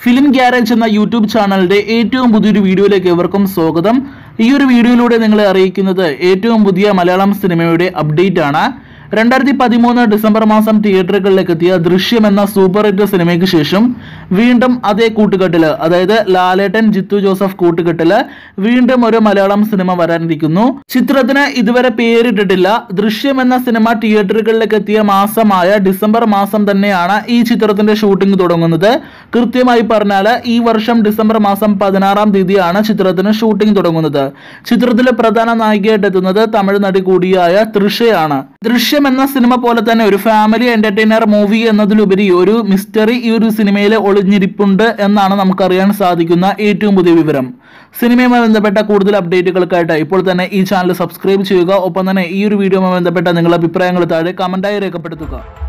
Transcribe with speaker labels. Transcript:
Speaker 1: film garage എന്ന YouTube ചാനലിന്റെ ഏറ്റവും പുതിയൊരു വീഡിയോയിലേക്ക് എവർക്കും സ്വാഗതം ഈ ഒരു വീഡിയോയിലൂടെ നിങ്ങളെ അറിയിക്കുന്നത് ഏറ്റവും പുതിയ മലയാളം സിനിമയുടെ അപ്ഡേറ്റ് ആണ് രണ്ടായിരത്തി പതിമൂന്ന് ഡിസംബർ മാസം തിയേറ്ററുകളിലേക്ക് എത്തിയ ദൃശ്യം എന്ന സൂപ്പർ ഹിറ്റ് സിനിമയ്ക്ക് ശേഷം വീണ്ടും അതേ കൂട്ടുകെട്ടില് അതായത് ലാലേട്ടൻ ജിത്തു ജോസഫ് കൂട്ടുകെട്ടില് വീണ്ടും ഒരു മലയാളം സിനിമ വരാനിരിക്കുന്നു ചിത്രത്തിന് ഇതുവരെ പേരിട്ടിട്ടില്ല ദൃശ്യം എന്ന സിനിമ തിയേറ്ററുകളിലേക്ക് എത്തിയ മാസമായ ഡിസംബർ മാസം തന്നെയാണ് ഈ ചിത്രത്തിന്റെ ഷൂട്ടിംഗ് തുടങ്ങുന്നത് കൃത്യമായി പറഞ്ഞാൽ ഈ വർഷം ഡിസംബർ മാസം പതിനാറാം തീയതിയാണ് ചിത്രത്തിന് ഷൂട്ടിംഗ് തുടങ്ങുന്നത് ചിത്രത്തിലെ പ്രധാന നായികയായിട്ട് എത്തുന്നത് തമിഴ് നടി കൂടിയായ തൃഷയാണ് ദൃശ്യം എന്ന സിനിമ പോലെ തന്നെ ഒരു ഫാമിലി എന്റർടൈനർ മൂവി എന്നതിലുപരി ഒരു മിസ്റ്ററി ഈ ഒരു സിനിമയിൽ ഒളിഞ്ഞിരിപ്പുണ്ട് എന്നാണ് നമുക്കറിയാൻ സാധിക്കുന്ന ഏറ്റവും പുതിയ വിവരം സിനിമയുമായി ബന്ധപ്പെട്ട കൂടുതൽ അപ്ഡേറ്റുകൾക്കായിട്ട് ഇപ്പോൾ തന്നെ ഈ ചാനൽ സബ്സ്ക്രൈബ് ചെയ്യുക ഒപ്പം തന്നെ ഈ ഒരു വീഡിയോയുമായി ബന്ധപ്പെട്ട നിങ്ങളുടെ അഭിപ്രായങ്ങൾ താഴെ കമന്റായി രേഖപ്പെടുത്തുക